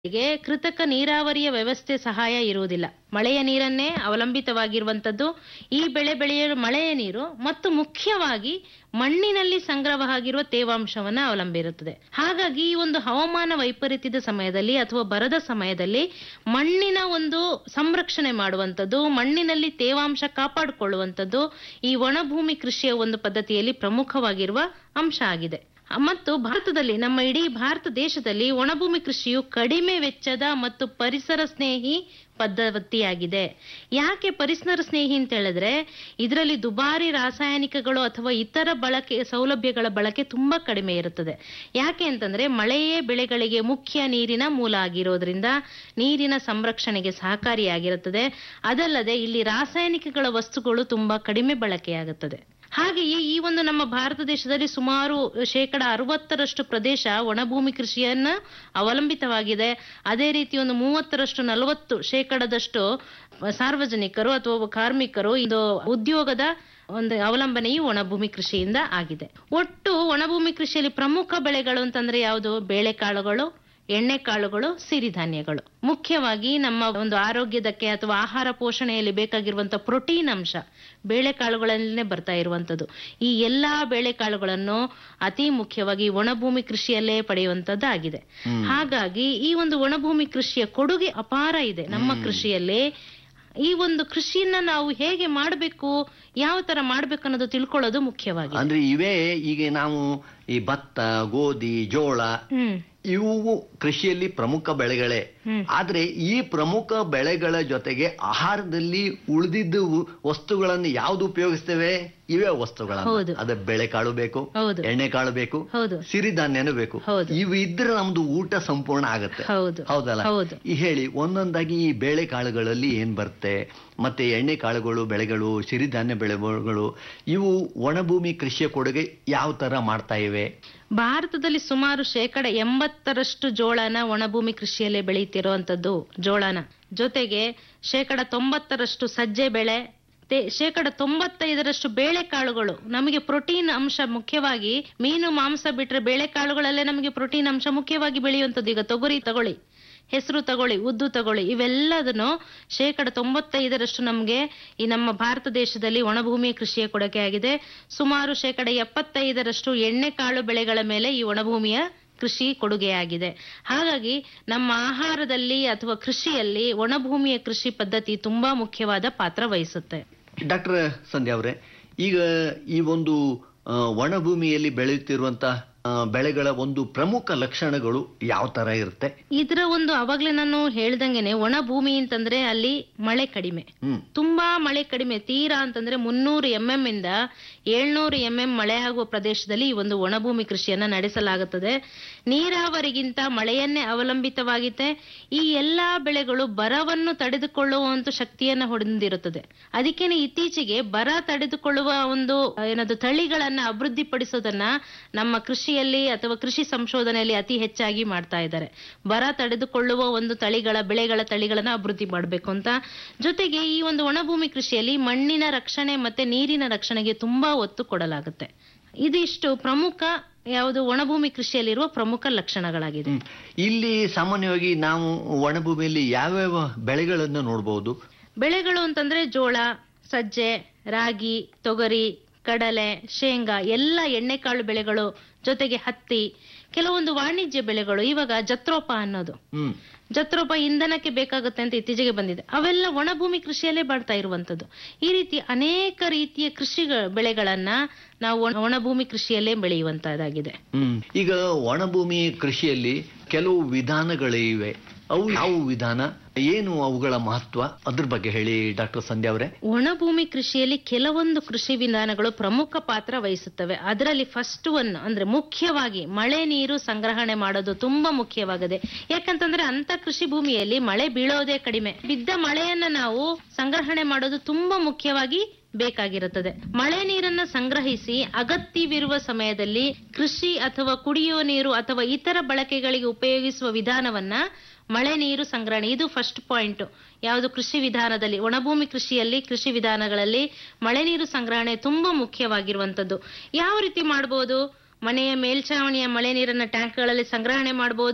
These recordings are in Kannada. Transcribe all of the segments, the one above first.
ಗೆ ಕೃತಕ ನೀರಾವರಿಯ ವ್ಯವಸ್ಥೆ ಸಹಾಯ ಇರುವುದಿಲ್ಲ ಮಳೆಯ ನೀರನ್ನೇ ಅವಲಂಬಿತವಾಗಿರುವಂತದ್ದು ಈ ಬೆಳೆ ಬೆಳೆಯಲು ಮಳೆಯ ನೀರು ಮತ್ತು ಮುಖ್ಯವಾಗಿ ಮಣ್ಣಿನಲ್ಲಿ ಸಂಗ್ರಹವಾಗಿರುವ ತೇವಾಂಶವನ್ನ ಅವಲಂಬಿರುತ್ತದೆ ಹಾಗಾಗಿ ಈ ಒಂದು ಹವಾಮಾನ ವೈಪರೀತ್ಯದ ಸಮಯದಲ್ಲಿ ಅಥವಾ ಬರದ ಸಮಯದಲ್ಲಿ ಮಣ್ಣಿನ ಒಂದು ಸಂರಕ್ಷಣೆ ಮಾಡುವಂಥದ್ದು ಮಣ್ಣಿನಲ್ಲಿ ತೇವಾಂಶ ಕಾಪಾಡಿಕೊಳ್ಳುವಂಥದ್ದು ಈ ಒಣಭೂಮಿ ಕೃಷಿಯ ಒಂದು ಪದ್ಧತಿಯಲ್ಲಿ ಪ್ರಮುಖವಾಗಿರುವ ಅಂಶ ಆಗಿದೆ ಮತ್ತು ಭಾರತದಲ್ಲಿ ನಮ್ಮ ಇಡೀ ಭಾರತ ದೇಶದಲ್ಲಿ ಒಣಭೂಮಿ ಕೃಷಿಯು ಕಡಿಮೆ ವೆಚ್ಚದ ಮತ್ತು ಪರಿಸರ ಸ್ನೇಹಿ ಪದ್ಧತಿಯಾಗಿದೆ ಯಾಕೆ ಪರಿಸರ ಸ್ನೇಹಿ ಅಂತ ಹೇಳಿದ್ರೆ ಇದರಲ್ಲಿ ದುಬಾರಿ ರಾಸಾಯನಿಕಗಳು ಅಥವಾ ಇತರ ಬಳಕೆ ಸೌಲಭ್ಯಗಳ ಬಳಕೆ ತುಂಬಾ ಕಡಿಮೆ ಇರುತ್ತದೆ ಯಾಕೆ ಅಂತಂದ್ರೆ ಮಳೆಯೇ ಬೆಳೆಗಳಿಗೆ ಮುಖ್ಯ ನೀರಿನ ಮೂಲ ಆಗಿರೋದ್ರಿಂದ ನೀರಿನ ಸಂರಕ್ಷಣೆಗೆ ಸಹಕಾರಿಯಾಗಿರುತ್ತದೆ ಅದಲ್ಲದೆ ಇಲ್ಲಿ ರಾಸಾಯನಿಕಗಳ ವಸ್ತುಗಳು ತುಂಬಾ ಕಡಿಮೆ ಬಳಕೆಯಾಗುತ್ತದೆ ಹಾಗೆಯೇ ಈ ಒಂದು ನಮ್ಮ ಭಾರತ ದೇಶದಲ್ಲಿ ಸುಮಾರು ಶೇಕಡ ಅರವತ್ತರಷ್ಟು ಪ್ರದೇಶ ಒಣಭೂಮಿ ಕೃಷಿಯನ್ನ ಅವಲಂಬಿತವಾಗಿದೆ ಅದೇ ರೀತಿ ಒಂದು ಮೂವತ್ತರಷ್ಟು ನಲವತ್ತು ಶೇಕಡದಷ್ಟು ಸಾರ್ವಜನಿಕರು ಅಥವಾ ಕಾರ್ಮಿಕರು ಇದು ಉದ್ಯೋಗದ ಒಂದು ಅವಲಂಬನೆಯು ಒಣಭೂಮಿ ಕೃಷಿಯಿಂದ ಆಗಿದೆ ಒಟ್ಟು ಒಣಭೂಮಿ ಕೃಷಿಯಲ್ಲಿ ಪ್ರಮುಖ ಬೆಳೆಗಳು ಅಂತಂದ್ರೆ ಯಾವುದು ಬೇಳೆಕಾಳುಗಳು ಎಣ್ಣೆಕಾಳುಗಳು ಸಿರಿಧಾನ್ಯಗಳು ಮುಖ್ಯವಾಗಿ ನಮ್ಮ ಒಂದು ಆರೋಗ್ಯದಕ್ಕೆ ಅಥವಾ ಆಹಾರ ಪೋಷಣೆಯಲ್ಲಿ ಬೇಕಾಗಿರುವಂತಹ ಪ್ರೋಟೀನ್ ಅಂಶ ಬೇಳೆಕಾಳುಗಳಲ್ಲೇ ಬರ್ತಾ ಇರುವಂತದ್ದು ಈ ಎಲ್ಲಾ ಬೇಳೆಕಾಳುಗಳನ್ನು ಅತಿ ಮುಖ್ಯವಾಗಿ ಒಣಭೂಮಿ ಕೃಷಿಯಲ್ಲೇ ಪಡೆಯುವಂತದ್ದಾಗಿದೆ ಹಾಗಾಗಿ ಈ ಒಂದು ಒಣಭೂಮಿ ಕೃಷಿಯ ಕೊಡುಗೆ ಅಪಾರ ಇದೆ ನಮ್ಮ ಕೃಷಿಯಲ್ಲಿ ಈ ಒಂದು ಕೃಷಿಯನ್ನ ನಾವು ಹೇಗೆ ಮಾಡಬೇಕು ಯಾವ ತರ ಮಾಡ್ಬೇಕು ಅನ್ನೋದು ತಿಳ್ಕೊಳ್ಳೋದು ಮುಖ್ಯವಾಗಿದೆ ಅಂದ್ರೆ ಇವೇ ಈಗ ನಾವು ಈ ಭತ್ತ ಗೋಧಿ ಜೋಳ ಹ್ಮ್ ಇವು ಕೃಷಿಯಲ್ಲಿ ಪ್ರಮುಖ ಬೆಳೆಗಳೇ ಹ್ಮ್. ಆದ್ರೆ ಈ ಪ್ರಮುಖ ಬೆಳೆಗಳ ಜೊತೆಗೆ ಆಹಾರದಲ್ಲಿ ಉಳಿದಿದ್ದ ವಸ್ತುಗಳನ್ನು ಯಾವ್ದು ಉಪಯೋಗಿಸ್ತೇವೆ ಇವೇ ಹೌದು. ವಸ್ತುಗಳನ್ನು ಅದ ಬೆಳೆಕಾಳು ಬೇಕು ಹೌದು. ಎಣ್ಣೆಕಾಳು ಬೇಕು ಹೌದು ಸಿರಿಧಾನ್ಯನೂ ಬೇಕು ಹೌದು. ಇವು ಇದ್ರೆ ನಮ್ದು ಊಟ ಸಂಪೂರ್ಣ ಆಗತ್ತೆ ಹೌದು ಹೌದಲ್ಲ ಹೌದು ಈ ಹೇಳಿ ಒಂದೊಂದಾಗಿ ಈ ಬೇಳೆಕಾಳುಗಳಲ್ಲಿ ಏನ್ ಬರುತ್ತೆ ಮತ್ತೆ ಎಣ್ಣೆ ಕಾಳುಗಳು ಬೆಳೆಗಳು ಸಿರಿಧಾನ್ಯ ಬೆಳೆಗಳು ಇವು ಒಣಭೂಮಿ ಕೃಷಿಯ ಕೊಡುಗೆ ಯಾವ ತರ ಮಾಡ್ತಾ ಇವೆ ಭಾರತದಲ್ಲಿ ಸುಮಾರು ಶೇಕಡ ಎಂಬತ್ತರಷ್ಟು ಜೋಳನ ಒಣಭೂಮಿ ಕೃಷಿಯಲ್ಲೇ ಬೆಳೆಯುತ್ತಿರುವಂತದ್ದು ಜೋಳನ ಜೊತೆಗೆ ಶೇಕಡ ತೊಂಬತ್ತರಷ್ಟು ಸಜ್ಜೆ ಬೆಳೆ ತೆ- ಶೇಕಡ ತೊಂಬತ್ತೈದರಷ್ಟು ಬೇಳೆಕಾಳುಗಳು ನಮಗೆ ಪ್ರೋಟೀನ್ ಅಂಶ ಮುಖ್ಯವಾಗಿ ಮೀನು ಮಾಂಸ ಬಿಟ್ರೆ ಬೇಳೆಕಾಳುಗಳಲ್ಲೇ ನಮಗೆ ಪ್ರೋಟೀನ್ ಅಂಶ ಮುಖ್ಯವಾಗಿ ಬೆಳೆಯುವಂಥದ್ದು ಈಗ ತೊಗರಿ ತಗೊಳ್ಳಿ ಹೆಸರು ತಗೊಳ್ಳಿ ಉದ್ದು ತಗೊಳ್ಳಿ ಇವೆಲ್ಲದನ್ನು ಶೇಕಡ ತೊಂಬತ್ತೈದರಷ್ಟು ನಮಗೆ ಈ ನಮ್ಮ ಭಾರತ ದೇಶದಲ್ಲಿ ಒಣಭೂಮಿ ಕೃಷಿಯ ಕೊಡುಗೆ ಆಗಿದೆ ಸುಮಾರು ಶೇಕಡ ಎಪ್ಪತ್ತೈದರಷ್ಟು ಎಣ್ಣೆಕಾಳು ಬೆಳೆಗಳ ಮೇಲೆ ಈ ಒಣಭೂಮಿಯ ಕೃಷಿ ಕೊಡುಗೆಯಾಗಿದೆ ಹಾಗಾಗಿ ನಮ್ಮ ಆಹಾರದಲ್ಲಿ ಅಥವಾ ಕೃಷಿಯಲ್ಲಿ ಒಣಭೂಮಿಯ ಕೃಷಿ ಪದ್ಧತಿ ತುಂಬಾ ಮುಖ್ಯವಾದ ಪಾತ್ರ ವಹಿಸುತ್ತೆ ಡಾಕ್ಟರ್ ಸಂಧ್ಯಾ ಅವರೇ ಈಗ ಈ ಒಂದು ಆ, ಒಣಭೂಮಿಯಲ್ಲಿ ಬೆಳೆಯುತ್ತಿರುವಂತಹ ಆ, ಬೆಳೆಗಳ ಒಂದು ಪ್ರಮುಖ ಲಕ್ಷಣಗಳು ಯಾವ ತರ ಇರುತ್ತೆ ಇದರ ಒಂದು ಅವಾಗ್ಲೇ ನಾನು ಹೇಳ್ದಂಗೆನೆ ಒಣ ಭೂಮಿ ಅಂತಂದ್ರೆ ಅಲ್ಲಿ ಮಳೆ ಕಡಿಮೆ ಹ್ಮ್ ತುಂಬಾ ಮಳೆ ಕಡಿಮೆ ತೀರಾ ಅಂತಂದ್ರೆ ಮುನ್ನೂರು ಎಂಎಂ ಇಂದ ಏಳ್ನೂರು ಎಂಎಂ ಮಳೆ ಆಗುವ ಪ್ರದೇಶದಲ್ಲಿ ಈ ಒಂದು ಒಣಭೂಮಿ ಕೃಷಿಯನ್ನ ನಡೆಸಲಾಗುತ್ತದೆ ನೀರಾವರಿಗಿಂತ ಮಳೆಯನ್ನೇ ಅವಲಂಬಿತವಾಗಿದೆ ಈ ಎಲ್ಲಾ ಬೆಳೆಗಳು ಬರವನ್ನು ತಡೆದುಕೊಳ್ಳುವಂತ ಶಕ್ತಿಯನ್ನ ಹೊಂದಿರುತ್ತದೆ ಅದಕ್ಕೇನೆ ಇತ್ತೀಚೆಗೆ ಬರ ತಡೆದುಕೊಳ್ಳುವ ಒಂದು ಏನದು ತಳಿಗಳನ್ನ ಅಭಿವೃದ್ಧಿಪಡಿಸೋದನ್ನ ನಮ್ಮ ಕೃಷಿಯಲ್ಲಿ ಅಥವಾ ಕೃಷಿ ಸಂಶೋಧನೆಯಲ್ಲಿ ಅತಿ ಹೆಚ್ಚಾಗಿ ಮಾಡ್ತಾ ಇದ್ದಾರೆ ಬರ ತಡೆದುಕೊಳ್ಳುವ ಒಂದು ತಳಿಗಳ ಬೆಳೆಗಳ ತಳಿಗಳನ್ನ ಅಭಿವೃದ್ಧಿ ಮಾಡಬೇಕು ಅಂತ ಜೊತೆಗೆ ಈ ಒಂದು ಒಣಭೂಮಿ ಕೃಷಿಯಲ್ಲಿ ಮಣ್ಣಿನ ರಕ್ಷಣೆ ಮತ್ತೆ ನೀರಿನ ರಕ್ಷಣೆಗೆ ತುಂಬಾ ಒತ್ತು ಕೊಡಲಾಗುತ್ತೆ ಇದಿಷ್ಟು ಪ್ರಮುಖ ಯಾವುದು ಒಣಭೂಮಿ ಕೃಷಿಯಲ್ಲಿರುವ ಪ್ರಮುಖ ಲಕ್ಷಣಗಳಾಗಿದೆ ಹ್ಮ್. ಇಲ್ಲಿ ಸಾಮಾನ್ಯವಾಗಿ ನಾವು ಒಣಭೂಮಿಯಲ್ಲಿ ಯಾವ್ಯಾವ ಬೆಳೆಗಳನ್ನು ನೋಡಬಹುದು ಬೆಳೆಗಳು ಅಂತಂದ್ರೆ ಜೋಳ ಸಜ್ಜೆ ರಾಗಿ ತೊಗರಿ ಕಡಲೆ ಶೇಂಗಾ ಎಲ್ಲ ಎಣ್ಣೆಕಾಳು ಬೆಳೆಗಳು ಜೊತೆಗೆ ಹತ್ತಿ ಕೆಲವೊಂದು ವಾಣಿಜ್ಯ ಬೆಳೆಗಳು ಇವಾಗ ಜತ್ರೋಪ ಅನ್ನೋದು ಹ್ಮ್ ಜತ್ರೋಪ ಇಂಧನಕ್ಕೆ ಬೇಕಾಗುತ್ತೆ ಅಂತ ಇತ್ತೀಚೆಗೆ ಬಂದಿದೆ ಅವೆಲ್ಲ ಒಣಭೂಮಿ ಕೃಷಿಯಲ್ಲೇ ಬಾಳ್ತಾ ಇರುವಂತದ್ದು ಈ ರೀತಿ ಅನೇಕ ರೀತಿಯ ಕೃಷಿ ಬೆಳೆಗಳನ್ನ ನಾವು ಒಣ- ಒಣಭೂಮಿ ಕೃಷಿಯಲ್ಲೇ ಬೆಳೆಯುವಂತಹದ್ದಾಗಿದೆ ಹ್ಮ್ ಈಗ ಒಣಭೂಮಿ ಕೃಷಿಯಲ್ಲಿ ಕೆಲವು ವಿಧಾನಗಳಿವೆ ಅವು ಯಾವ ವಿಧಾನ ಏನು ಅವುಗಳ ಮಹತ್ವ ಅದ್ರ ಬಗ್ಗೆ ಹೇಳಿ ಡಾಕ್ಟರ್ ಸಂಧ್ಯಾ ಅವರೇ ಒಣಭೂಮಿ ಕೃಷಿಯಲ್ಲಿ ಕೆಲವೊಂದು ಕೃಷಿ ವಿಧಾನಗಳು ಪ್ರಮುಖ ಪಾತ್ರ ವಹಿಸುತ್ತವೆ ಅದರಲ್ಲಿ ಫಸ್ಟ್ ಒನ್ ಅಂದ್ರೆ ಮುಖ್ಯವಾಗಿ ಮಳೆ ನೀರು ಸಂಗ್ರಹಣೆ ಮಾಡೋದು ತುಂಬಾ ಮುಖ್ಯವಾಗಿದೆ ಯಾಕಂತಂದ್ರೆ ಅಂತ ಕೃಷಿ ಭೂಮಿಯಲ್ಲಿ ಮಳೆ ಬೀಳೋದೇ ಕಡಿಮೆ ಬಿದ್ದ ಮಳೆಯನ್ನ ನಾವು ಸಂಗ್ರಹಣೆ ಮಾಡೋದು ತುಂಬಾ ಮುಖ್ಯವಾಗಿ ಬೇಕಾಗಿರುತ್ತದೆ ಮಳೆ ನೀರನ್ನ ಸಂಗ್ರಹಿಸಿ ಅಗತ್ಯವಿರುವ ಸಮಯದಲ್ಲಿ ಕೃಷಿ ಅಥವಾ ಕುಡಿಯುವ ನೀರು ಅಥವಾ ಇತರ ಬಳಕೆಗಳಿಗೆ ಉಪಯೋಗಿಸುವ ವಿಧಾನವನ್ನ ಮಳೆ ನೀರು ಸಂಗ್ರಹಣೆ ಇದು ಫಸ್ಟ್ ಪಾಯಿಂಟ್ ಯಾವುದು ಕೃಷಿ ವಿಧಾನದಲ್ಲಿ ಒಣಭೂಮಿ ಕೃಷಿಯಲ್ಲಿ ಕೃಷಿ ವಿಧಾನಗಳಲ್ಲಿ ಮಳೆ ನೀರು ಸಂಗ್ರಹಣೆ ತುಂಬಾ ಮುಖ್ಯವಾಗಿರುವಂತದ್ದು ಯಾವ ರೀತಿ ಮಾಡಬಹುದು ಮನೆಯ ಮೇಲ್ಛಾವಣಿಯ ಮಳೆ ನೀರನ್ನ ಟ್ಯಾಂಕ್ಗಳಲ್ಲಿ ಸಂಗ್ರಹಣೆ ಮಾಡಬಹುದು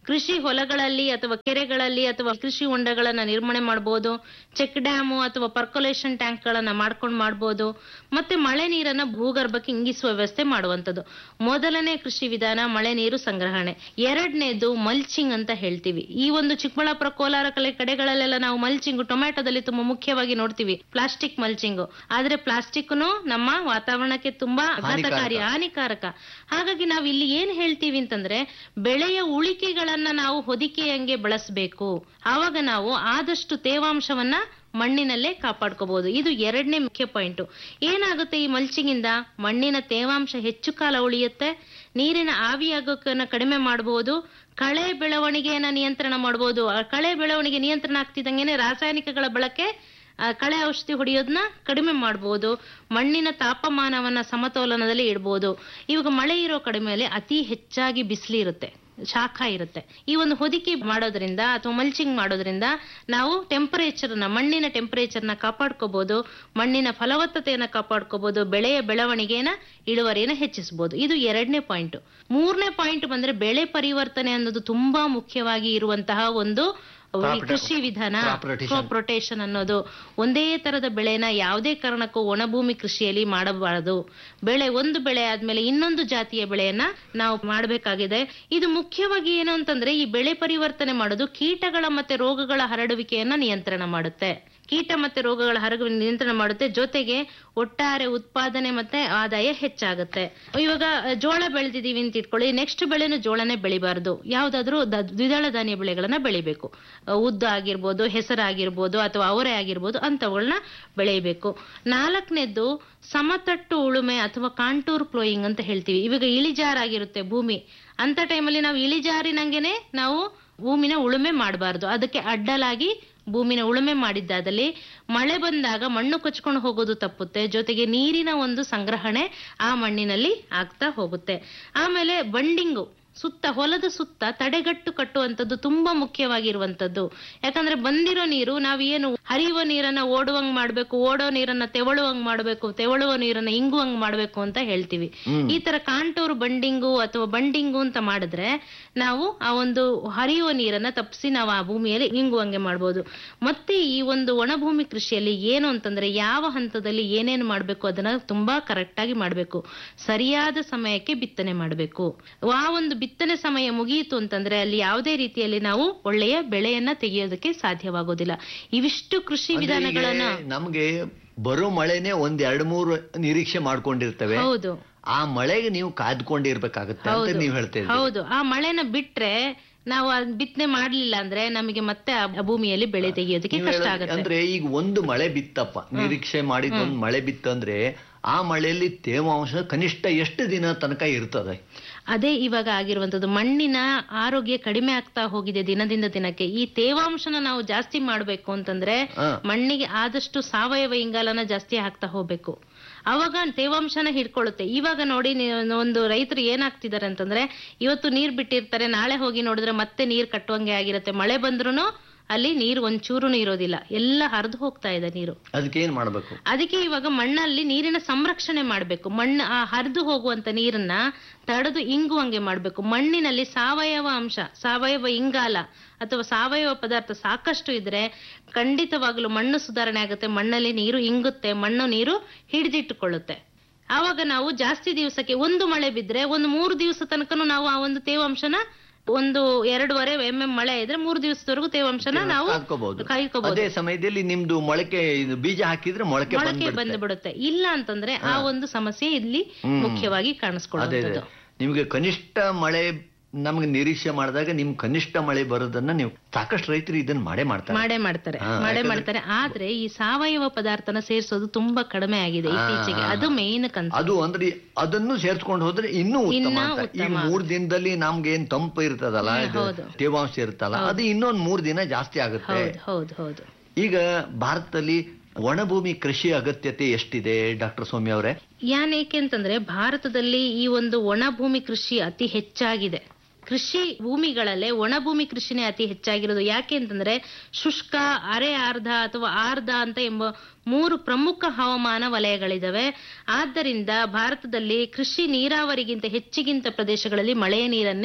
ಕೃಷಿ ಹೊಲಗಳಲ್ಲಿ ಅಥವಾ ಕೆರೆಗಳಲ್ಲಿ ಅಥವಾ ಕೃಷಿ ಹೊಂಡಗಳನ್ನ ನಿರ್ಮಾಣ ಮಾಡಬಹುದು ಚೆಕ್ ಡ್ಯಾಮು ಅಥವಾ ಪರ್ಕೊಲೇಷನ್ ಟ್ಯಾಂಕ್ ಗಳನ್ನ ಮಾಡ್ಕೊಂಡು ಮಾಡಬಹುದು ಮತ್ತೆ ಮಳೆ ನೀರನ್ನ ಭೂಗರ್ಭಕ್ಕೆ ಇಂಗಿಸುವ ವ್ಯವಸ್ಥೆ ಮಾಡುವಂತದ್ದು ಮೊದಲನೇ ಕೃಷಿ ವಿಧಾನ ಮಳೆ ನೀರು ಸಂಗ್ರಹಣೆ ಎರಡನೇದು ಮಲ್ಚಿಂಗ್ ಅಂತ ಹೇಳ್ತೀವಿ ಈ ಒಂದು ಚಿಕ್ಕಬಳ್ಳಾಪುರ ಕೋಲಾರ ಕಲೆ ಕಡೆಗಳಲ್ಲೆಲ್ಲ ನಾವು ಮಲ್ಚಿಂಗ್ ಟೊಮ್ಯಾಟೋದಲ್ಲಿ ತುಂಬಾ ಮುಖ್ಯವಾಗಿ ನೋಡ್ತೀವಿ ಪ್ಲಾಸ್ಟಿಕ್ ಮಲ್ಚಿಂಗ್ ಆದ್ರೆ ಪ್ಲಾಸ್ಟಿಕ್ನು ನಮ್ಮ ವಾತಾವರಣಕ್ಕೆ ತುಂಬಾ ಆಘಾತಕಾರಿ ಹಾನಿಕಾರಕ ಹಾಗಾಗಿ ನಾವು ಇಲ್ಲಿ ಏನ್ ಹೇಳ್ತೀವಿ ಅಂತಂದ್ರೆ ಬೆಳೆಯ ಉಳಿಕೆಗಳನ್ನ ನಾವು ಹೊದಿಕೆಯಂಗೆ ಬಳಸಬೇಕು ಆವಾಗ ನಾವು ಆದಷ್ಟು ತೇವಾಂಶವನ್ನ ಮಣ್ಣಿನಲ್ಲೇ ಕಾಪಾಡ್ಕೋಬಹುದು ಇದು ಎರಡನೇ ಮುಖ್ಯ ಪಾಯಿಂಟ್ ಏನಾಗುತ್ತೆ ಈ ಮಲ್ಚಿಂಗ್ ಇಂದ ಮಣ್ಣಿನ ತೇವಾಂಶ ಹೆಚ್ಚು ಕಾಲ ಉಳಿಯುತ್ತೆ ನೀರಿನ ಆವಿಯಾಗೋಕನ್ನ ಕಡಿಮೆ ಮಾಡಬಹುದು ಕಳೆ ಬೆಳವಣಿಗೆಯನ್ನ ನಿಯಂತ್ರಣ ಮಾಡಬಹುದು ಆ ಕಳೆ ಬೆಳವಣಿಗೆ ನಿಯಂತ್ರಣ ಆಗ್ತಿದ್ದಂಗೆನೆ ರಾಸಾಯನಿಕಗಳ ಬಳಕೆ ಆ, ಕಳೆ ಔಷಧಿ ಹೊಡೆಯೋದನ್ನ ಕಡಿಮೆ ಮಾಡಬಹುದು ಮಣ್ಣಿನ ತಾಪಮಾನವನ್ನ ಸಮತೋಲನದಲ್ಲಿ ಇಡಬಹುದು ಇವಾಗ ಮಳೆ ಇರೋ ಕಡಿಮೆಯಲ್ಲಿ ಅತಿ ಹೆಚ್ಚಾಗಿ ಬಿಸಿಲು ಇರುತ್ತೆ ಶಾಖ ಇರುತ್ತೆ ಈ ಒಂದು ಹೊದಿಕೆ ಮಾಡೋದ್ರಿಂದ ಅಥವಾ ಮಲ್ಚಿಂಗ್ ಮಾಡೋದ್ರಿಂದ ನಾವು ಟೆಂಪರೇಚರ್ನ ಮಣ್ಣಿನ ಟೆಂಪರೇಚರ್ನ ಕಾಪಾಡ್ಕೋಬಹುದು ಮಣ್ಣಿನ ಫಲವತ್ತತೆಯನ್ನ ಕಾಪಾಡ್ಕೋಬಹುದು ಬೆಳೆಯ ಬೆಳವಣಿಗೆನ ಇಳುವರಿಯನ್ನ ಹೆಚ್ಚಿಸಬಹುದು ಇದು ಎರಡನೇ ಪಾಯಿಂಟ್ ಮೂರನೇ ಪಾಯಿಂಟ್ ಬಂದ್ರೆ ಬೆಳೆ ಪರಿವರ್ತನೆ ಅನ್ನೋದು ತುಂಬಾ ಮುಖ್ಯವಾಗಿ ಇರುವಂತಹ ಒಂದು Crop ಕೃಷಿ ವಿಧಾನ crop rotation. ಕ್ರಾಪ್ ರೊಟೇಷನ್ ಅನ್ನೋದು ಒಂದೇ ತರದ ಬೆಳೆನ ಯಾವುದೇ ಕಾರಣಕ್ಕೂ ಒಣಭೂಮಿ ಕೃಷಿಯಲ್ಲಿ ಮಾಡಬಾರದು ಬೆಳೆ ಒಂದು ಬೆಳೆ ಆದ್ಮೇಲೆ ಇನ್ನೊಂದು ಜಾತಿಯ ಬೆಳೆಯನ್ನ ನಾವು ಮಾಡಬೇಕಾಗಿದೆ ಇದು ಮುಖ್ಯವಾಗಿ ಏನು ಅಂತಂದ್ರೆ ಈ ಬೆಳೆ ಪರಿವರ್ತನೆ ಮಾಡೋದು ಕೀಟಗಳ ಮತ್ತೆ ರೋಗಗಳ ಹರಡುವಿಕೆಯನ್ನ ನಿಯಂತ್ರಣ ಮಾಡುತ್ತೆ ಕೀಟ ಮತ್ತೆ ರೋಗಗಳ ಹರಡು ನಿಯಂತ್ರಣ ಮಾಡುತ್ತೆ ಜೊತೆಗೆ ಒಟ್ಟಾರೆ ಉತ್ಪಾದನೆ ಮತ್ತೆ ಆದಾಯ ಹೆಚ್ಚಾಗುತ್ತೆ ಇವಾಗ ಅಹ್, ಜೋಳ ಬೆಳೆದಿದೀವಿ ಅಂತ ಇಟ್ಕೊಳ್ಳಿ ನೆಕ್ಸ್ಟ್ ಬೆಳೆನು ಜೋಳನೇ ಬೆಳಿಬಾರ್ದು ಯಾವ್ದಾದ್ರು ದ- ದ್ವಿದಳ ಧಾನ್ಯ ಬೆಳೆಗಳನ್ನ ಬೆಳಿಬೇಕು ಅಹ್, ಉದ್ದು ಆಗಿರ್ಬೋದು ಹೆಸರಾಗಿರ್ಬೋದು ಅಥವಾ ಅವರೆ ಆಗಿರ್ಬೋದು ಅಂತವುಗಳನ್ನ ಬೆಳೆಯಬೇಕು ನಾಲ್ಕನೇದ್ದು ಸಮತಟ್ಟು ಉಳುಮೆ ಅಥವಾ ಕಾಂಟೂರ್ ಪ್ಲೋಯಿಂಗ್ ಅಂತ ಹೇಳ್ತೀವಿ ಇವಾಗ ಇಳಿಜಾರಾಗಿರುತ್ತೆ ಭೂಮಿ ಅಂತ ಟೈಮಲ್ಲಿ ನಾವು ಇಳಿಜಾರಿನಂಗೆನೆ ನಾವು ಭೂಮಿನ ಉಳುಮೆ ಮಾಡಬಾರ್ದು ಅದಕ್ಕೆ ಅಡ್ಡಲಾಗಿ ಭೂಮಿನ ಉಳುಮೆ ಮಾಡಿದ್ದಾದಲ್ಲಿ ಮಳೆ ಬಂದಾಗ ಮಣ್ಣು ಕೊಚ್ಕೊಂಡು ಹೋಗೋದು ತಪ್ಪುತ್ತೆ ಜೊತೆಗೆ ನೀರಿನ ಒಂದು ಸಂಗ್ರಹಣೆ ಆ ಮಣ್ಣಿನಲ್ಲಿ ಆಗ್ತಾ ಹೋಗುತ್ತೆ ಆಮೇಲೆ ಬಂಡಿಂಗು ಸುತ್ತ ಹೊಲದ ಸುತ್ತ ತಡೆಗಟ್ಟು ಕಟ್ಟುವಂಥದ್ದು ತುಂಬಾ ಮುಖ್ಯವಾಗಿರುವಂತದ್ದು ಯಾಕಂದ್ರೆ ಬಂದಿರೋ ನೀರು ನಾವ್ ಏನು ಹರಿಯುವ ನೀರನ್ನ ಓಡುವಂಗ್ ಮಾಡ್ಬೇಕು ಓಡೋ ನೀರನ್ನ ತೆವಳುವಂಗ್ ಮಾಡ್ಬೇಕು ತೆವಳುವ ನೀರನ್ನ ಇಂಗುವಂಗ್ ಮಾಡ್ಬೇಕು ಅಂತ ಹೇಳ್ತೀವಿ ಈ ತರ ಕಾಂಟೂರು ಬಂಡಿಂಗು ಅಥವಾ ಬಂಡಿಂಗು ಅಂತ ಮಾಡಿದ್ರೆ ನಾವು ಆ ಒಂದು ಹರಿಯುವ ನೀರನ್ನ ತಪ್ಪಿಸಿ ನಾವು ಆ ಭೂಮಿಯಲ್ಲಿ ಇಂಗುವಂಗೆ ಮಾಡ್ಬೋದು ಮತ್ತೆ ಈ ಒಂದು ಒಣಭೂಮಿ ಕೃಷಿಯಲ್ಲಿ ಏನು ಅಂತಂದ್ರೆ ಯಾವ ಹಂತದಲ್ಲಿ ಏನೇನು ಮಾಡ್ಬೇಕು ಅದನ್ನ ತುಂಬಾ ಕರೆಕ್ಟ್ ಆಗಿ ಮಾಡ್ಬೇಕು ಸರಿಯಾದ ಸಮಯಕ್ಕೆ ಬಿತ್ತನೆ ಮಾಡಬೇಕು ಆ ಒಂದು ಬಿತ್ತನೆ ಸಮಯ ಮುಗಿಯಿತು ಅಂತಂದ್ರೆ ಅಲ್ಲಿ ಯಾವುದೇ ರೀತಿಯಲ್ಲಿ ನಾವು ಒಳ್ಳೆಯ ಬೆಳೆಯನ್ನ ತೆಗೆಯೋದಕ್ಕೆ ಸಾಧ್ಯವಾಗೋದಿಲ್ಲ ಇವಿಷ್ಟು ಕೃಷಿ ಅಂದ್ರೆ ವಿಧಾನಗಳನ್ನ ಈಗ ನಮ್ಗೆ ಬರೋ ಮಳೆನೆ ಒಂದ್ ಎರಡ್ ಮೂರು ನಿರೀಕ್ಷೆ ಮಾಡ್ಕೊಂಡಿರ್ತೇವೆ ಹೌದು ಆ ಮಳೆಗೆ ನೀವು ಕಾದ್ಕೊಂಡಿರ್ಬೇಕಾಗತ್ತೆ ಅಂತ ಹೌದು ನೀವು ಹೇಳ್ತಾ ಇದ್ದೀರಿ ಹೌದು ಆ ಮಳೆನ ಬಿಟ್ರೆ ನಾವು ಅದ್ ಬಿತ್ತನೆ ಮಾಡ್ಲಿಲ್ಲ ಅಂದ್ರೆ ನಮಗೆ ಮತ್ತೆ ಆ ಭೂಮಿಯಲ್ಲಿ ಬೆಳೆ ತೆಗೆಯೋದಕ್ಕೆ ನೀವು ಕಷ್ಟ ಹೇಳೋದು- ಆಗುತ್ತೆ ಅಂದ್ರೆ ಈಗ ಒಂದು ಮಳೆ ಬಿತ್ತಪ್ಪ ನಿರೀಕ್ಷೆ ಮಾಡಿದ ಒಂದು ಮಳೆ ಬಿತ್ತಂದ್ರೆ ಆ ಮಳೆಯಲ್ಲಿ ತೇವಾಂಶ ಕನಿಷ್ಠ ಎಷ್ಟು ದಿನ ತನಕ ಇರ್ತದೆ ಅದೇ ಇವಾಗ ಆಗಿರುವಂತದ್ದು ಮಣ್ಣಿನ ಆರೋಗ್ಯ ಕಡಿಮೆ ಆಗ್ತಾ ಹೋಗಿದೆ ದಿನದಿಂದ ದಿನಕ್ಕೆ ಈ ತೇವಾಂಶನ ನಾವು ಜಾಸ್ತಿ ಮಾಡ್ಬೇಕು ಅಂತಂದ್ರೆ ಹಾ. ಮಣ್ಣಿಗೆ ಆದಷ್ಟು ಸಾವಯವ ಇಂಗಾಲನ ಜಾಸ್ತಿ ಹಾಕ್ತಾ ಹೋಗ್ಬೇಕು ಅವಾಗ ತೇವಾಂಶನ ಹಿಡ್ಕೊಳ್ಳುತ್ತೆ ಇವಾಗ ನೋಡಿ ನೀವು ಒಂದು ರೈತರು ಏನಾಗ್ತಿದ್ದಾರೆ ಅಂತಂದ್ರೆ ಇವತ್ತು ನೀರ್ ಬಿಟ್ಟಿರ್ತಾರೆ ನಾಳೆ ಹೋಗಿ ನೋಡಿದ್ರೆ ಮತ್ತೆ ನೀರ್ ಕಟ್ಟುವಂಗೆ ಆಗಿರುತ್ತೆ ಮಳೆ ಬಂದ್ರೂ ಅಲ್ಲಿ ನೀರು ಒಂಚೂರುನು ಇರೋದಿಲ್ಲ ಎಲ್ಲ ಹರಿದು ಹೋಗ್ತಾ ಇದೆ ನೀರು ಅದಕ್ಕೆ ಏನ್ ಮಾಡ್ಬೇಕು ಅದಕ್ಕೆ ಇವಾಗ ಮಣ್ಣಲ್ಲಿ ನೀರಿನ ಸಂರಕ್ಷಣೆ ಮಾಡಬೇಕು ಮಣ್ಣು ಆ ಹರಿದು ಹೋಗುವಂತ ನೀರನ್ನ ತಡೆದು ಇಂಗುವಂಗೆ ಮಾಡಬೇಕು ಮಣ್ಣಿನಲ್ಲಿ ಸಾವಯವ ಅಂಶ ಸಾವಯವ ಇಂಗಾಲ ಅಥವಾ ಸಾವಯವ ಪದಾರ್ಥ ಸಾಕಷ್ಟು ಇದ್ರೆ ಖಂಡಿತವಾಗ್ಲೂ ಮಣ್ಣು ಸುಧಾರಣೆ ಆಗುತ್ತೆ ಮಣ್ಣಲ್ಲಿ ನೀರು ಇಂಗುತ್ತೆ ಮಣ್ಣು ನೀರು ಹಿಡಿದಿಟ್ಟುಕೊಳ್ಳುತ್ತೆ ಆವಾಗ ನಾವು ಜಾಸ್ತಿ ದಿವಸಕ್ಕೆ ಒಂದು ಮಳೆ ಬಿದ್ರೆ ಒಂದು ಮೂರು ದಿವಸ ತನಕನೂ ನಾವು ಆ ಒಂದು ತೇವಾಂಶನ ಒಂದು ಎರಡೂವರೆ ಎಂ ಎಂ ಮಳೆ ಇದ್ರೆ ಮೂರು ದಿವಸದವರೆಗೂ ತೇವಾಂಶನ ನಾವು ಕಾದ್ಕೋಬಹುದು ಕಾಯ್ಕೋಬಹುದು ಅದೇ ಸಮಯದಲ್ಲಿ ನಿಮ್ದು ಮೊಳಕೆ ಇದು ಬೀಜ ಹಾಕಿದ್ರೆ ಮೊಳಕೆ ಮೊಳಕೆ ಬಂದ್ಬಿಡುತ್ತೆ. ಬಂದು ಬಿಡುತ್ತೆ ಇಲ್ಲ ಅಂತಂದ್ರೆ ಆ ಒಂದು ಸಮಸ್ಯೆ ಇಲ್ಲಿ ಹ್ಮ್. ಮುಖ್ಯವಾಗಿ ಅದೇ ಕಾಣಿಸ್ಕೊಳ್ಳುವಂಥದ್ದು ನಿಮ್ಗೆ ಕನಿಷ್ಠ ಮಳೆ ನಮ್ಗೆ ನಿರೀಕ್ಷೆ ಮಾಡಿದಾಗ ನಿಮ್ ಕನಿಷ್ಠ ಮಳೆ ಬರೋದನ್ನ ನೀವು ಸಾಕಷ್ಟು ರೈತರು ಇದನ್ನ ಮಾಡೇ ಮಾಡ್ತಾರೆ ಮಾಡೇ ಮಾಡ್ತಾರೆ ಹಾ, ಮಾಡೇ ಯಾಕಂದ್ರೆ- ಮಾಡ್ತಾರೆ ಆದ್ರೆ ಈ ಸಾವಯವ ಪದಾರ್ಥನ ಸೇರಿಸೋದು ತುಂಬಾ ಕಡಿಮೆ ಆಗಿದೆ ಹಾ, ಇತ್ತೀಚೆಗೆ ಹಾ, ಅದು ಮೇನ್ ಕನ್ಸ ಅದು ಅಂದ್ರೆ ಅದನ್ನು ಸೇರ್ಸ್ಕೊಂಡು ಹೋದ್ರೆ ಇನ್ನೂ ಉತ್ತಮ ಇನ್ನೂ ಅಂತ ಈಗ ಉತ್ತಮ. ಮೂರ್ ದಿನದಲ್ಲಿ ನಮ್ಗೆ ಏನ್ ತಂಪು ಇರ್ತದಲ್ಲ ಹ್ಮ್, ಇದು ಹೌದು. ತೇವಾಂಶ ಇರ್ತಲ್ಲ ಅದು ಇನ್ನೊಂದ್ ಮೂರ್ ದಿನ ಜಾಸ್ತಿ ಆಗುತ್ತೆ ಹೌದು ಹೌದು ಹೌದು ಈಗ ಭಾರತದಲ್ಲಿ ಒಣಭೂಮಿ ಕೃಷಿ ಅಗತ್ಯತೆ ಎಷ್ಟಿದೆ ಡಾಕ್ಟರ್ ಸೌಮ್ಯ ಅವರೇ ಯಾನ್ ಏಕೆ ಅಂತಂದ್ರೆ ಭಾರತದಲ್ಲಿ ಈ ಒಂದು ಒಣ ಭೂಮಿ ಕೃಷಿ ಅತಿ ಹೆಚ್ಚಾಗಿದೆ ಕೃಷಿ ಭೂಮಿಗಳಲ್ಲೇ ಒಣ ಭೂಮಿ ಕೃಷಿನೇ ಅತಿ ಹೆಚ್ಚಾಗಿರೋದು ಯಾಕೆ ಅಂತಂದ್ರೆ ಶುಷ್ಕ ಅರೆ ಆರ್ಧ ಅಥವಾ ಆರ್ಧ ಅಂತ ಎಂಬ ಮೂರು ಪ್ರಮುಖ ಹವಾಮಾನ ವಲಯಗಳಿದಾವೆ ಆದ್ದರಿಂದ ಭಾರತದಲ್ಲಿ ಕೃಷಿ ನೀರಾವರಿಗಿಂತ ಹೆಚ್ಚಿಗಿಂತ ಪ್ರದೇಶಗಳಲ್ಲಿ ಮಳೆಯ ನೀರನ್ನೇ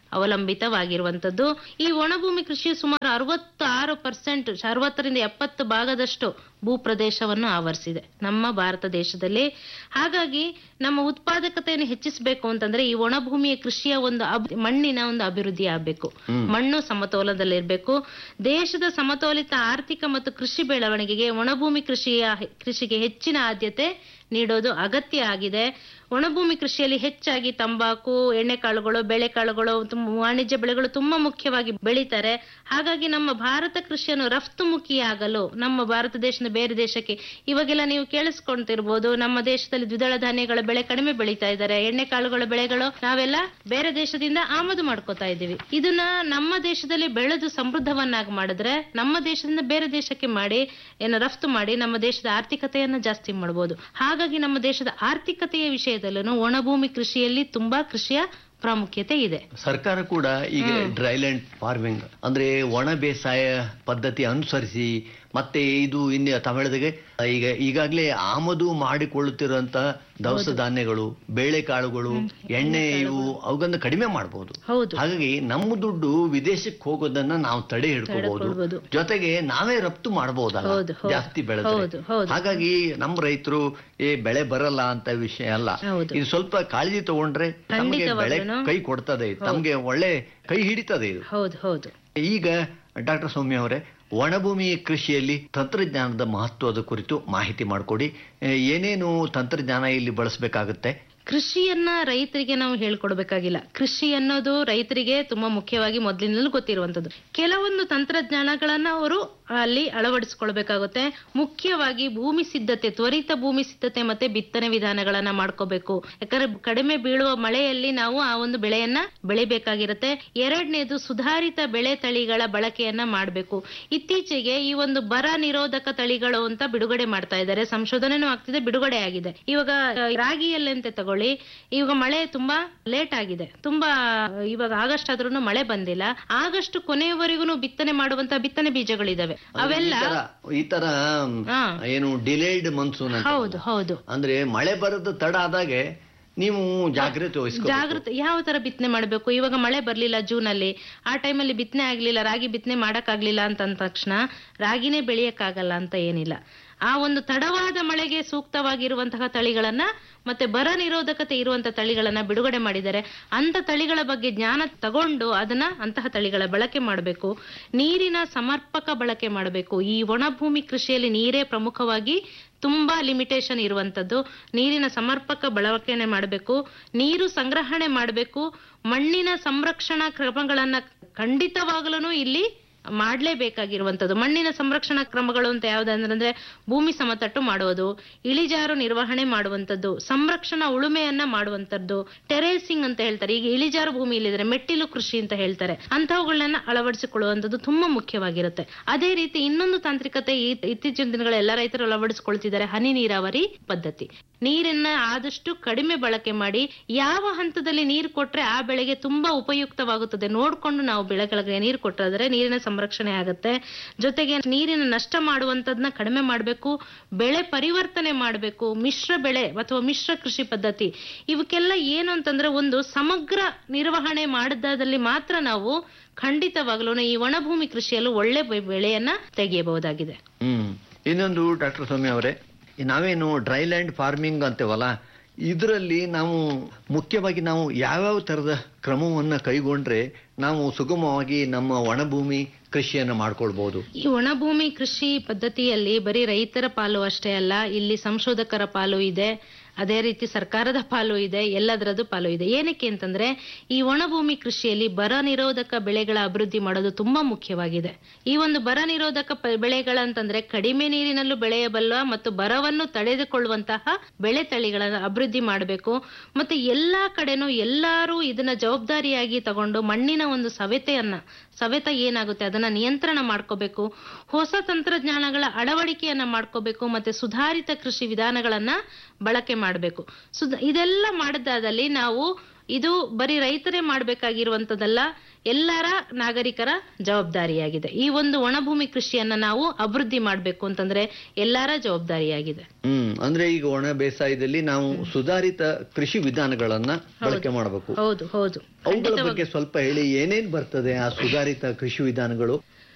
ಅವಲಂಬಿತವಾಗಿರುವಂತದ್ದು ಈ ಒಣಭೂಮಿ ಕೃಷಿ ಸುಮಾರು ಅರವತ್ತಾರು ಪರ್ಸೆಂಟ್ ಅರವತ್ತರಿಂದ ಎಪ್ಪತ್ತು ಭಾಗದಷ್ಟು ಭೂಪ್ರದೇಶವನ್ನು ಆವರಿಸಿದೆ ನಮ್ಮ ಭಾರತ ದೇಶದಲ್ಲಿ ಹಾಗಾಗಿ ನಮ್ಮ ಉತ್ಪಾದಕತೆಯನ್ನು ಹೆಚ್ಚಿಸಬೇಕು ಅಂತಂದ್ರೆ ಈ ಒಣಭೂಮಿಯ ಕೃಷಿಯ ಒಂದು ಅಬ್- ಮಣ್ಣಿನ ಒಂದು ಅಭಿವೃದ್ಧಿ ಆಗಬೇಕು ಮಣ್ಣು ಸಮತೋಲನದಲ್ಲಿರಬೇಕು ದೇಶದ ಸಮತೋಲಿತ ಆರ್ಥಿಕ ಮತ್ತು ಕೃಷಿ ಬೆಳವಣಿಗೆಗೆ ಒಣಭೂಮಿ ಕೃಷಿಯ ಕೃಷಿಗೆ ಹೆಚ್ಚಿನ ಆದ್ಯತೆ ನೀಡೋದು ಅಗತ್ಯ ಆಗಿದೆ ಒಣಭೂಮಿ ಕೃಷಿಯಲ್ಲಿ ಹೆಚ್ಚಾಗಿ ತಂಬಾಕು ಎಣ್ಣೆಕಾಳುಗಳು ಬೇಳೆಕಾಳುಗಳು ತುಂಬ ವಾಣಿಜ್ಯ ಬೆಳೆಗಳು ತುಂಬಾ ಮುಖ್ಯವಾಗಿ ಬೆಳೀತಾರೆ ಹಾಗಾಗಿ ನಮ್ಮ ಭಾರತ ಕೃಷಿಯನ್ನು ರಫ್ತುಮುಖಿಯಾಗಲು ನಮ್ಮ ಭಾರತ ದೇಶದ ಬೇರೆ ದೇಶಕ್ಕೆ ಇವಾಗೆಲ್ಲ ನೀವು ಕೇಳಿಸ್ಕೊಂತಿರ್ಬೋದು ನಮ್ಮ ದೇಶದಲ್ಲಿ ದ್ವಿದಳ ಧಾನ್ಯಗಳ ಬೆಳೆ ಕಡಿಮೆ ಬೆಳೀತಾ ಇದ್ದಾರೆ ಎಣ್ಣೆಕಾಳುಗಳ ಬೆಳೆಗಳು ನಾವೆಲ್ಲ ಬೇರೆ ದೇಶದಿಂದ ಆಮದು ಮಾಡ್ಕೋತಾ ಇದ್ದೀವಿ ಇದನ್ನ ನಮ್ಮ ದೇಶದಲ್ಲಿ ಬೆಳೆದು ಸಮೃದ್ಧವನ್ನಾಗಿ ಮಾಡಿದ್ರೆ ನಮ್ಮ ದೇಶದಿಂದ ಬೇರೆ ದೇಶಕ್ಕೆ ಮಾಡಿ ಏನು ರಫ್ತು ಮಾಡಿ ನಮ್ಮ ದೇಶದ ಆರ್ಥಿಕತೆಯನ್ನ ಜಾಸ್ತಿ ಮಾಡಬಹುದು ಹಾಗಾಗಿ ನಮ್ಮ ದೇಶದ ಆರ್ಥಿಕತೆಯ ವಿಷಯದಲ್ಲೂ ಒಣಭೂಮಿ ಕೃಷಿಯಲ್ಲಿ ತುಂಬಾ ಕೃಷಿಯ ಪ್ರಾಮುಖ್ಯತೆ ಇದೆ ಸರ್ಕಾರ ಕೂಡ ಈಗ ಡ್ರೈಲ್ಯಾಂಡ್ ಫಾರ್ಮಿಂಗ್ ಅಂದ್ರೆ ಒಣ ಬೇಸಾಯ ಪದ್ಧತಿ ಅನುಸರಿಸಿ ಮತ್ತೆ ಇದು ಇನ್ನು ತಮಿಳದಿಗೆ ಈಗ ಈಗಾಗಲೇ ಆಮದು ಮಾಡಿಕೊಳ್ಳುತ್ತಿರುವಂತ ದವಸ ಧಾನ್ಯಗಳು ಬೇಳೆಕಾಳುಗಳು ಎಣ್ಣೆ ಇವು ಅವುಗಳನ್ನ ಕಡಿಮೆ ಮಾಡಬಹುದು ಹೌದು ಹಾಗಾಗಿ ನಮ್ಮ ದುಡ್ಡು ವಿದೇಶಕ್ಕೆ ಹೋಗೋದನ್ನ ನಾವು ತಡೆ ಹಿಡ್ಕೋಬಹುದು ತಡೆಹಿಡ್ಕೊಳ್ಬೋದು. ಜೊತೆಗೆ ನಾವೇ ರಫ್ತು ಮಾಡಬಹುದಲ್ಲ ಹೌದು, ಹೌದು. ಜಾಸ್ತಿ ಬೆಳೆದ್ರೆ ಹೌದು, ಹೌದು. ಹಾಗಾಗಿ ನಮ್ಮ ರೈತರು ಏ ಬೆಳೆ ಬರಲ್ಲ ಅಂತ ವಿಷಯ ಅಲ್ಲ ಹೌದು. ಇದು ಸ್ವಲ್ಪ ಕಾಳಜಿ ತಗೊಂಡ್ರೆ ನಮಗೆ ಬೆಳೆ ಖಂಡಿತವಾಗ್ಲೂನು. ಕೈ ಕೊಡ್ತದೆ ಇದು. ನಮ್ಗೆ ಒಳ್ಳೆ ಕೈ ಹಿಡಿತದೆ ಇದು ಹೌದು ಹೌದು ಈಗ ಡಾಕ್ಟರ್ ಸೌಮ್ಯ ಅವರೇ ಒಣಭೂಮಿ ಕೃಷಿಯಲ್ಲಿ ತಂತ್ರಜ್ಞಾನದ ಮಹತ್ವದ ಕುರಿತು ಮಾಹಿತಿ ಮಾಡಿಕೊಡಿ ಏನೇನು ತಂತ್ರಜ್ಞಾನ ಇಲ್ಲಿ ಬಳಸಬೇಕಾಗುತ್ತೆ ಕೃಷಿಯನ್ನ ರೈತರಿಗೆ ನಾವು ಹೇಳ್ಕೊಡ್ಬೇಕಾಗಿಲ್ಲ ಕೃಷಿ ಅನ್ನೋದು ರೈತರಿಗೆ ತುಂಬಾ ಮುಖ್ಯವಾಗಿ ಮೊದಲಿನಲ್ಲೂ ಗೊತ್ತಿರುವಂತದ್ದು ಕೆಲವೊಂದು ತಂತ್ರಜ್ಞಾನಗಳನ್ನ ಅವರು ಅಲ್ಲಿ ಅಳವಡಿಸ್ಕೊಳ್ಬೇಕಾಗುತ್ತೆ ಮುಖ್ಯವಾಗಿ ಭೂಮಿ ಸಿದ್ಧತೆ ತ್ವರಿತ ಭೂಮಿ ಸಿದ್ಧತೆ ಮತ್ತೆ ಬಿತ್ತನೆ ವಿಧಾನಗಳನ್ನ ಮಾಡ್ಕೋಬೇಕು ಯಾಕಂದ್ರೆ ಕಡಿಮೆ ಬೀಳುವ ಮಳೆಯಲ್ಲಿ ನಾವು ಆ ಒಂದು ಬೆಳೆಯನ್ನ ಬೆಳಿಬೇಕಾಗಿರುತ್ತೆ ಎರಡನೇದು ಸುಧಾರಿತ ಬೆಳೆ ತಳಿಗಳ ಬಳಕೆಯನ್ನ ಮಾಡಬೇಕು ಇತ್ತೀಚೆಗೆ ಈ ಒಂದು ಬರ ನಿರೋಧಕ ತಳಿಗಳು ಅಂತ ಬಿಡುಗಡೆ ಮಾಡ್ತಾ ಇದ್ದಾರೆ ಸಂಶೋಧನೆನೂ ಆಗ್ತಿದೆ ಬಿಡುಗಡೆ ಆಗಿದೆ ಇವಾಗ ಆ, ರಾಗಿಯಲ್ಲಿ ಅಂತ ತಗೊಳ್ಳಿ ಇವಾಗ ಮಳೆ ತುಂಬಾ ಲೇಟ್ ಆಗಿದೆ ತುಂಬಾ ಇವಾಗ ಆಗಸ್ಟ್ ಆದ್ರೂ ಮಳೆ ಬಂದಿಲ್ಲ ಆಗಸ್ಟ್ ಕೊನೆಯವರೆಗೂ ಬಿತ್ತನೆ ಮಾಡುವಂತ ಬಿತ್ತನೆ ಬೀಜಗಳಿದಾವೆ ಅವೆಲ್ಲ ಈ ತರ- ಈ ತರ ಹಾ. ಏನು ಡಿಲೇಡ್ ಮನ್ಸೂನ್ ಅಂತ ಹೌದು ಹೌದು ಅಂದ್ರೆ ಮಳೆ ಬರೋದು ತಡ ಆದಾಗೆ ನೀವು ಜಾಗ್ರತೆ ವಹಿಸ್ಕೊ ಜಾಗೃತಿ ಯಾವ ತರ ಬಿತ್ತನೆ ಮಾಡಬೇಕು ಇವಾಗ ಮಳೆ ಬರ್ಲಿಲ್ಲ ಜೂನ್ ಅಲ್ಲಿ ಆ ಟೈಮಲ್ಲಿ ಬಿತ್ತನೆ ಆಗ್ಲಿಲ್ಲ ರಾಗಿ ಬಿತ್ತನೆ ಮಾಡಕ್ ಆಗ್ಲಿಲ್ಲ ಅಂತ ಅಂದ ತಕ್ಷಣ ರಾಗಿನೇ ಬೆಳೆಯಕ್ಕಾಗಲ್ಲ ಅಂತ ಏನಿಲ್ಲ ಆ ಒಂದು ತಡವಾದ ಮಳೆಗೆ ಸೂಕ್ತವಾಗಿರುವಂತಹ ತಳಿಗಳನ್ನ ಮತ್ತೆ ಬರ ನಿರೋಧಕತೆ ಇರುವಂತ ತಳಿಗಳನ್ನ ಬಿಡುಗಡೆ ಮಾಡಿದ್ದಾರೆ ಅಂತ ತಳಿಗಳ ಬಗ್ಗೆ ಜ್ಞಾನ ತಗೊಂಡು ಅದನ್ನ ಅಂತಹ ತಳಿಗಳ ಬಳಕೆ ಮಾಡಬೇಕು ನೀರಿನ ಸಮರ್ಪಕ ಬಳಕೆ ಮಾಡಬೇಕು ಈ ಒಣಭೂಮಿ ಕೃಷಿಯಲ್ಲಿ ನೀರೇ ಪ್ರಮುಖವಾಗಿ ತುಂಬಾ ಲಿಮಿಟೇಷನ್ ಇರುವಂತದ್ದು ನೀರಿನ ಸಮರ್ಪಕ ಬಳಕೆನೆ ಮಾಡಬೇಕು ನೀರು ಸಂಗ್ರಹಣೆ ಮಾಡಬೇಕು ಮಣ್ಣಿನ ಸಂರಕ್ಷಣಾ ಕ್ರಮಗಳನ್ನ ಖಂಡಿತವಾಗಲೂ ಇಲ್ಲಿ ಮಾಡ್ಲೇಬೇಕಾಗಿರುವಂತದ್ದು ಮಣ್ಣಿನ ಸಂರಕ್ಷಣಾ ಕ್ರಮಗಳು ಅಂತ ಯಾವ್ದಂದ್ರೆ ಭೂಮಿ ಸಮತಟ್ಟು ಮಾಡುವುದು ಇಳಿಜಾರು ನಿರ್ವಹಣೆ ಮಾಡುವಂತದ್ದು ಸಂರಕ್ಷಣಾ ಉಳುಮೆಯನ್ನ ಮಾಡುವಂತದ್ದು ಟೆರೇಸಿಂಗ್ ಅಂತ ಹೇಳ್ತಾರೆ ಈಗ ಇಳಿಜಾರು ಭೂಮಿ ಇಲ್ಲಿದ್ರೆ ಮೆಟ್ಟಿಲು ಕೃಷಿ ಅಂತ ಹೇಳ್ತಾರೆ ಅಂತಹವುಗಳನ್ನ ಅಳವಡಿಸಿಕೊಳ್ಳುವಂತದ್ದು ತುಂಬಾ ಮುಖ್ಯವಾಗಿರುತ್ತೆ ಅದೇ ರೀತಿ ಇನ್ನೊಂದು ತಾಂತ್ರಿಕತೆ ಈ ಇತ್ತೀಚಿನ ದಿನಗಳ ಎಲ್ಲ ರೈತರು ಅಳವಡಿಸಿಕೊಳ್ತಿದ್ದಾರೆ ಹನಿ ನೀರಾವರಿ ಪದ್ಧತಿ ನೀರನ್ನ ಆದಷ್ಟು ಕಡಿಮೆ ಬಳಕೆ ಮಾಡಿ ಯಾವ ಹಂತದಲ್ಲಿ ನೀರು ಕೊಟ್ರೆ ಆ ಬೆಳೆಗೆ ತುಂಬಾ ಉಪಯುಕ್ತವಾಗುತ್ತದೆ ನೋಡ್ಕೊಂಡು ನಾವು ಬೆಳೆಗಳಿಗೆ ನೀರು ಕೊಟ್ಟಾದ್ರೆ ನೀರಿನ ಸಂರಕ್ಷಣೆ ಆಗುತ್ತೆ ಜೊತೆಗೆ ನೀರಿನ ನಷ್ಟ ಮಾಡುವಂತದ್ನ ಕಡಿಮೆ ಮಾಡಬೇಕು ಬೆಳೆ ಪರಿವರ್ತನೆ ಮಾಡಬೇಕು ಮಿಶ್ರ ಬೆಳೆ ಅಥವಾ ಮಿಶ್ರ ಕೃಷಿ ಪದ್ಧತಿ ಇವಕ್ಕೆಲ್ಲ ಏನು ಅಂತಂದ್ರೆ ಒಂದು ಸಮಗ್ರ ನಿರ್ವಹಣೆ ಮಾಡಿದಲ್ಲಿ ಮಾತ್ರ ನಾವು ಖಂಡಿತವಾಗ್ಲೂ ಈ ಒಣಭೂಮಿ ಕೃಷಿಯಲ್ಲೂ ಒಳ್ಳೆ ಬೆ- ಬೆಳೆಯನ್ನ ತೆಗೆಯಬಹುದಾಗಿದೆ ಹ್ಮ್ ಇನ್ನೊಂದು ಡಾಕ್ಟರ್ ಸೌಮ್ಯ ಅವರೇ ಈ ನಾವೇನು ಡ್ರೈಲ್ಯಾಂಡ್ ಫಾರ್ಮಿಂಗ್ ಅಂತೇವಲ್ಲ ಇದರಲ್ಲಿ ನಾವು ಮುಖ್ಯವಾಗಿ ನಾವು ಯಾವ್ಯಾವ ತರದ ಕ್ರಮವನ್ನ ಕೈಗೊಂಡ್ರೆ ನಾವು ಸುಗಮವಾಗಿ ನಮ್ಮ ಒಣಭೂಮಿ ಕೃಷಿಯನ್ನ ಮಾಡ್ಕೊಳ್ಬಹುದು ಈ ಒಣಭೂಮಿ ಕೃಷಿ ಪದ್ಧತಿಯಲ್ಲಿ ಬರೀ ರೈತರ ಪಾಲು ಅಷ್ಟೇ ಅಲ್ಲ ಇಲ್ಲಿ ಸಂಶೋಧಕರ ಪಾಲು ಇದೆ ಅದೇ ರೀತಿ ಸರ್ಕಾರದ ಪಾಲು ಇದೆ ಎಲ್ಲದರದ್ದು ಪಾಲು ಇದೆ ಏನಕ್ಕೆ ಅಂತಂದ್ರೆ ಈ ಒಣಭೂಮಿ ಕೃಷಿಯಲ್ಲಿ ಬರ ನಿರೋಧಕ ಬೆಳೆಗಳ ಅಭಿವೃದ್ಧಿ ಮಾಡೋದು ತುಂಬಾ ಮುಖ್ಯವಾಗಿದೆ ಈ ಒಂದು ಬರ ನಿರೋಧಕ ಪ- ಬೆಳೆಗಳಂತಂದ್ರೆ ಕಡಿಮೆ ನೀರಿನಲ್ಲೂ ಬೆಳೆಯಬಲ್ಲ ಮತ್ತು ಬರವನ್ನು ತಡೆದುಕೊಳ್ಳುವಂತಹ ಬೆಳೆ ತಳಿಗಳನ್ನ ಅಭಿವೃದ್ಧಿ ಮಾಡಬೇಕು ಮತ್ತೆ ಎಲ್ಲಾ ಕಡೆನೂ ಎಲ್ಲರೂ ಇದನ್ನ ಜವಾಬ್ದಾರಿಯಾಗಿ ತಗೊಂಡು ಮಣ್ಣಿನ ಒಂದು ಸವೆತೆಯನ್ನ ಸವೆತ ಏನಾಗುತ್ತೆ ಅದನ್ನ ನಿಯಂತ್ರಣ ಮಾಡ್ಕೋಬೇಕು ಹೊಸ ತಂತ್ರಜ್ಞಾನಗಳ ಅಳವಡಿಕೆಯನ್ನ ಮಾಡ್ಕೋಬೇಕು ಮತ್ತೆ ಸುಧಾರಿತ ಕೃಷಿ ವಿಧಾನಗಳನ್ನ ಬಳಕೆ ಮಾಡಬೇಕು ಸುಧ ಇದೆಲ್ಲ ಮಾಡಿದಾದಲ್ಲಿ ನಾವು ಇದು ಬರೀ ರೈತರೇ ಮಾಡ್ಬೇಕಾಗಿರುವಂತದಲ್ಲ ಎಲ್ಲರ ನಾಗರಿಕರ ಜವಾಬ್ದಾರಿಯಾಗಿದೆ ಈ ಒಂದು ಒಣಭೂಮಿ ಕೃಷಿಯನ್ನ ನಾವು ಅಭಿವೃದ್ಧಿ ಮಾಡ್ಬೇಕು ಅಂತಂದ್ರೆ ಎಲ್ಲರ ಜವಾಬ್ದಾರಿಯಾಗಿದೆ ಹ್ಮ್ ಅಂದ್ರೆ ಈಗ ಒಣ ಬೇಸಾಯದಲ್ಲಿ ನಾವು ಸುಧಾರಿತ ಕೃಷಿ ವಿಧಾನಗಳನ್ನ ಬಳಕೆ ಮಾಡಬೇಕು ಹೌದು ಹೌದು ಅವುಗಳ ಬಗ್ಗೆ ಸ್ವಲ್ಪ ಹೇಳಿ ಏನೇನ್ ಬರ್ತದೆ ಆ ಸುಧಾರಿತ ಕೃಷಿ ವಿಧಾನಗಳು